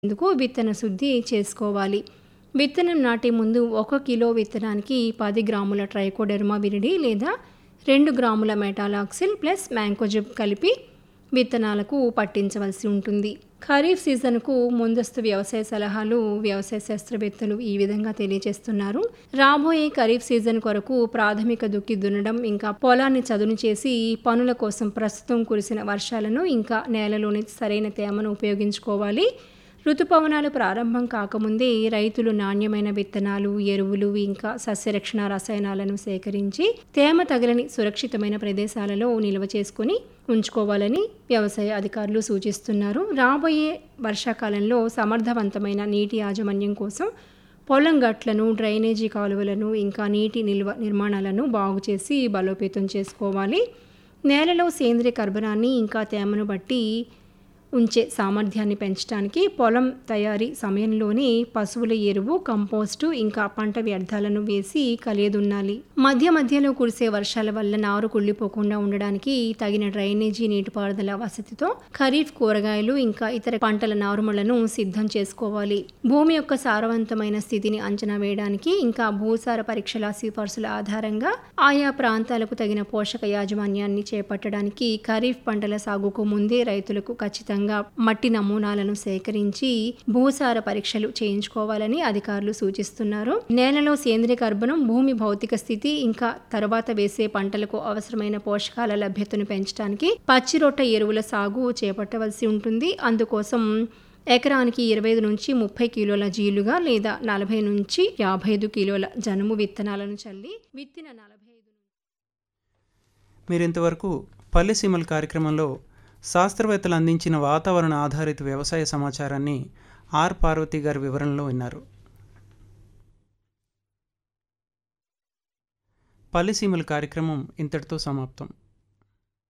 అందుకు విత్తన శుద్ధి చేసుకోవాలి విత్తనం నాటే ముందు ఒక కిలో విత్తనానికి పది గ్రాముల ట్రైకోడెర్మా విరిడి లేదా రెండు గ్రాముల మెటాలాక్సిల్ ప్లస్ మ్యాంకోజిబ్ కలిపి విత్తనాలకు పట్టించవలసి ఉంటుంది ఖరీఫ్ సీజన్కు ముందస్తు వ్యవసాయ సలహాలు వ్యవసాయ శాస్త్రవేత్తలు ఈ విధంగా తెలియజేస్తున్నారు రాబోయే ఖరీఫ్ సీజన్ కొరకు ప్రాథమిక దుక్కి దున్నడం ఇంకా పొలాన్ని చదును చేసి పనుల కోసం ప్రస్తుతం కురిసిన వర్షాలను ఇంకా నేలలోని సరైన తేమను ఉపయోగించుకోవాలి ఋతుపవనాలు ప్రారంభం కాకముందే రైతులు నాణ్యమైన విత్తనాలు ఎరువులు ఇంకా సస్యరక్షణ రసాయనాలను సేకరించి తేమ తగలని సురక్షితమైన ప్రదేశాలలో నిల్వ చేసుకుని ఉంచుకోవాలని వ్యవసాయ అధికారులు సూచిస్తున్నారు రాబోయే వర్షాకాలంలో సమర్థవంతమైన నీటి యాజమాన్యం కోసం పొలం గట్లను డ్రైనేజీ కాలువలను ఇంకా నీటి నిల్వ నిర్మాణాలను బాగు చేసి బలోపేతం చేసుకోవాలి నేలలో సేంద్రియ కర్బనాన్ని ఇంకా తేమను బట్టి ఉంచే సామర్థ్యాన్ని పెంచడానికి పొలం తయారీ సమయంలోనే పశువుల ఎరువు కంపోస్టు ఇంకా పంట వ్యర్థాలను వేసి కలియదున్నాలి మధ్య మధ్యలో కురిసే వర్షాల వల్ల నారు కుళ్ళిపోకుండా ఉండడానికి తగిన డ్రైనేజీ నీటిపారుదల వసతితో ఖరీఫ్ కూరగాయలు ఇంకా ఇతర పంటల నారుమలను సిద్ధం చేసుకోవాలి భూమి యొక్క సారవంతమైన స్థితిని అంచనా వేయడానికి ఇంకా భూసార పరీక్షల సిఫార్సుల ఆధారంగా ఆయా ప్రాంతాలకు తగిన పోషక యాజమాన్యాన్ని చేపట్టడానికి ఖరీఫ్ పంటల సాగుకు ముందే రైతులకు ఖచ్చితంగా మట్టి నమూనాలను సేకరించి భూసార పరీక్షలు చేయించుకోవాలని అధికారులు సూచిస్తున్నారు నేలలో సేంద్రియ కర్బనం భూమి భౌతిక స్థితి ఇంకా తర్వాత వేసే పంటలకు అవసరమైన పోషకాల లభ్యతను పెంచడానికి పచ్చిరొట్ట ఎరువుల సాగు చేపట్టవలసి ఉంటుంది అందుకోసం ఎకరానికి ఇరవై ఐదు నుంచి ముప్పై కిలోల జీలుగా లేదా నలభై నుంచి యాభై ఐదు కిలోల జనుము విత్తనాలను చల్లి విత్తిన నలభై ఐదు మీరింతవరకు పల్లెసీమల కార్యక్రమంలో శాస్త్రవేత్తలు అందించిన వాతావరణ ఆధారిత వ్యవసాయ సమాచారాన్ని ఆర్ పార్వతి గారి వివరణలో విన్నారు పల్లెసీమల కార్యక్రమం ఇంతటితో సమాప్తం